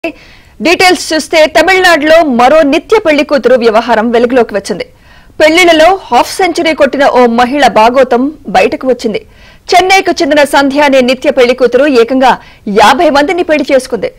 details చూస్తే తమిళనాడులో మరో నిత్య పెళ్లి కూతురు వ్యవహారం వెలుగులోకి వచ్చింది పెళ్లిళ్లలో హాఫ్ సెంచరీ కొట్టిన ఓ మహిళ బాగోతం బయటకు వచ్చింది చెన్నైకు చెందిన సంధ్య అనే నిత్య పెళ్లి కూతురు ఏకంగా యాభై మందిని పెళ్లి చేసుకుంది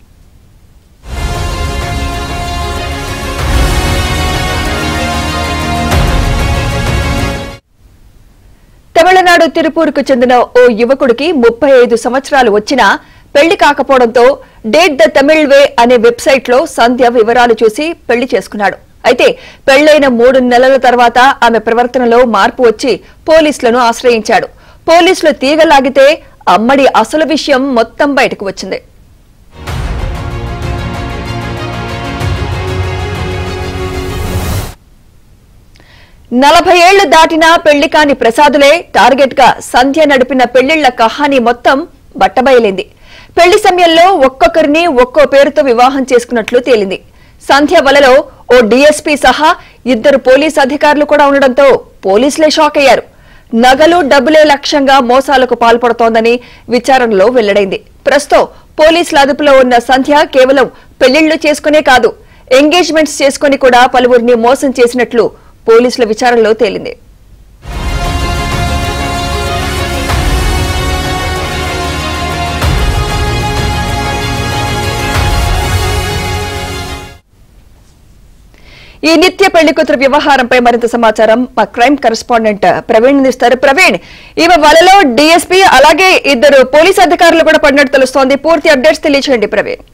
తమిళనాడు తిరుపూర్కు చెందిన ఓ యువకుడికి ముప్పై ఐదు సంవత్సరాలు వచ్చినా పెళ్లి కాకపోవడంతో డేట్ ద తమిళ్ వే అనే వెబ్సైట్ లో సంధ్య వివరాలు చూసి పెళ్లి చేసుకున్నాడు అయితే పెళ్లైన మూడు నెలల తర్వాత ఆమె ప్రవర్తనలో మార్పు వచ్చి పోలీసులను ఆశ్రయించాడు పోలీసులు తీగలాగితే అమ్మడి అసలు విషయం మొత్తం బయటకు వచ్చింది నలభై ఏళ్లు దాటినా పెళ్లి కాని ప్రసాదులే టార్గెట్ గా సంధ్య నడిపిన పెళ్లిళ్ల కహానీ మొత్తం బట్టబయలింది పెళ్లి సమయంలో ఒక్కొక్కరిని ఒక్కో పేరుతో వివాహం చేసుకున్నట్లు తేలింది సంధ్య వలలో ఓ డీఎస్పీ సహా ఇద్దరు పోలీస్ అధికారులు కూడా ఉండడంతో పోలీసులే షాక్ అయ్యారు నగలు డబ్బులే లక్ష్యంగా మోసాలకు పాల్పడుతోందని విచారణలో వెల్లడైంది ప్రస్తుతం పోలీసుల అదుపులో ఉన్న సంధ్య కేవలం పెళ్లిళ్లు చేసుకునే కాదు ఎంగేజ్మెంట్స్ చేసుకుని కూడా పలువురిని మోసం చేసినట్లు పోలీసుల విచారణలో తేలింది ఈ నిత్య పెళ్లి కూతురు వ్యవహారంపై మరింత సమాచారం మా క్రైమ్ కరెస్పాండెంట్ ప్రవీణ్ అందిస్తారు ప్రవీణ్ ఈమె వలలో డీఎస్పీ అలాగే ఇద్దరు పోలీస్ అధికారులు కూడా పడినట్టు తెలుస్తోంది పూర్తి అప్డేట్స్ తెలియచేయండి ప్రవీణ్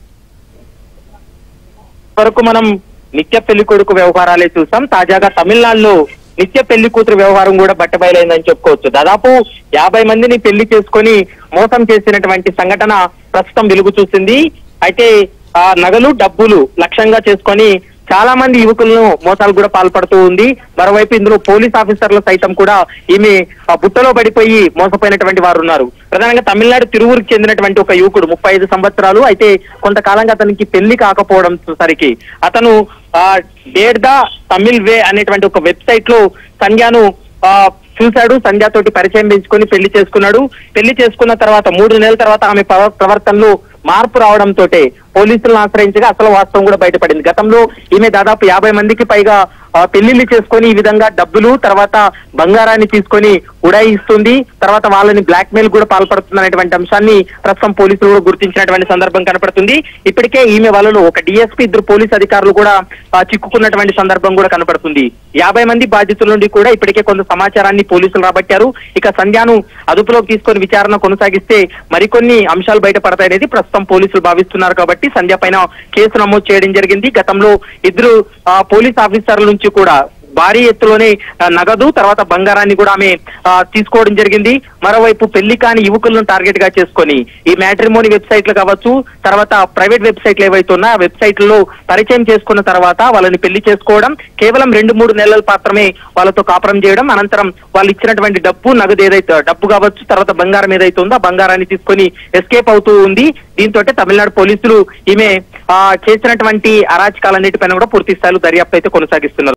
వరకు మనం నిత్య పెళ్లి కొడుకు వ్యవహారాలే చూసాం తాజాగా తమిళనాడులో నిత్య పెళ్లి కూతురు వ్యవహారం కూడా బట్టబయలైందని చెప్పుకోవచ్చు దాదాపు యాభై మందిని పెళ్లి చేసుకొని మోసం చేసినటువంటి సంఘటన ప్రస్తుతం వెలుగు చూసింది అయితే ఆ నగలు డబ్బులు లక్ష్యంగా చేసుకొని చాలా మంది యువకులను మోసాలు కూడా పాల్పడుతూ ఉంది మరోవైపు ఇందులో పోలీస్ ఆఫీసర్లు సైతం కూడా ఈమె ఆ బుట్టలో పడిపోయి మోసపోయినటువంటి వారు ఉన్నారు ప్రధానంగా తమిళనాడు తిరువురికి చెందినటువంటి ఒక యువకుడు ముప్పై ఐదు సంవత్సరాలు అయితే కొంతకాలంగా అతనికి పెళ్లి కాకపోవడం సరికి అతను ఆ డేట్ ద తమిళ్ వే అనేటువంటి ఒక వెబ్సైట్ లో సంధ్యాను ఆ చూశాడు సంధ్యాతోటి పరిచయం పెంచుకొని పెళ్లి చేసుకున్నాడు పెళ్లి చేసుకున్న తర్వాత మూడు నెలల తర్వాత ఆమె ప్రవ- ప్రవర్తనలో మార్పు రావడంతో పోలీసులను ఆశ్రయించగా అసలు వాస్తవం కూడా బయటపడింది గతంలో ఈమె దాదాపు యాభై మందికి పైగా ఆ, పెళ్లిళ్ళు చేసుకొని ఈ విధంగా డబ్బులు తర్వాత బంగారాన్ని తీసుకొని ఉడాయిస్తుంది తర్వాత వాళ్ళని బ్లాక్ మెయిల్ కూడా పాల్పడుతుందనేటువంటి అంశాన్ని ప్రస్తుతం పోలీసులు కూడా గుర్తించినటువంటి సందర్భం కనపడుతుంది ఇప్పటికే ఈమె వాళ్ళలో ఒక డిఎస్పీ ఇద్దరు పోలీస్ అధికారులు కూడా ఆ, చిక్కుకున్నటువంటి సందర్భం కూడా కనపడుతుంది యాభై మంది బాధితుల నుండి కూడా ఇప్పటికే కొంత సమాచారాన్ని పోలీసులు రాబట్టారు ఇక సంధ్యాను అదుపులోకి తీసుకొని విచారణ కొనసాగిస్తే మరికొన్ని అంశాలు బయటపడతాయనేది ప్రస్తుతం పోలీసులు భావిస్తున్నారు కాబట్టి సంధ్య పైన కేసు నమోదు చేయడం జరిగింది గతంలో ఇద్దరు ఆ, పోలీస్ ఆఫీసర్ల నుంచి కూడా భారీ ఎత్తులోనే ఆ, నగదు తర్వాత బంగారాన్ని కూడా ఆమె ఆ, తీసుకోవడం జరిగింది మరోవైపు పెళ్లి కాని యువకులను టార్గెట్ గా చేసుకొని ఈ మ్యాట్రిమోని వెబ్సైట్లు కావచ్చు తర్వాత ప్రైవేట్ వెబ్సైట్లు ఏవైతే ఉన్నా ఆ వెబ్సైట్లలో పరిచయం చేసుకున్న తర్వాత వాళ్ళని పెళ్లి చేసుకోవడం కేవలం రెండు మూడు నెలలు మాత్రమే వాళ్ళతో కాపురం చేయడం అనంతరం వాళ్ళు ఇచ్చినటువంటి డబ్బు నగదు ఏదైతే డబ్బు కావచ్చు తర్వాత బంగారం ఏదైతే ఉందో ఆ బంగారాన్ని తీసుకొని ఎస్కేప్ అవుతూ ఉంది దీంతో తమిళనాడు పోలీసులు ఈమె ఆ, చేసినటువంటి అరాచకాలన్నిటిపైన కూడా పూర్తి స్థాయిలో దర్యాప్తు అయితే కొనసాగిస్తున్నారు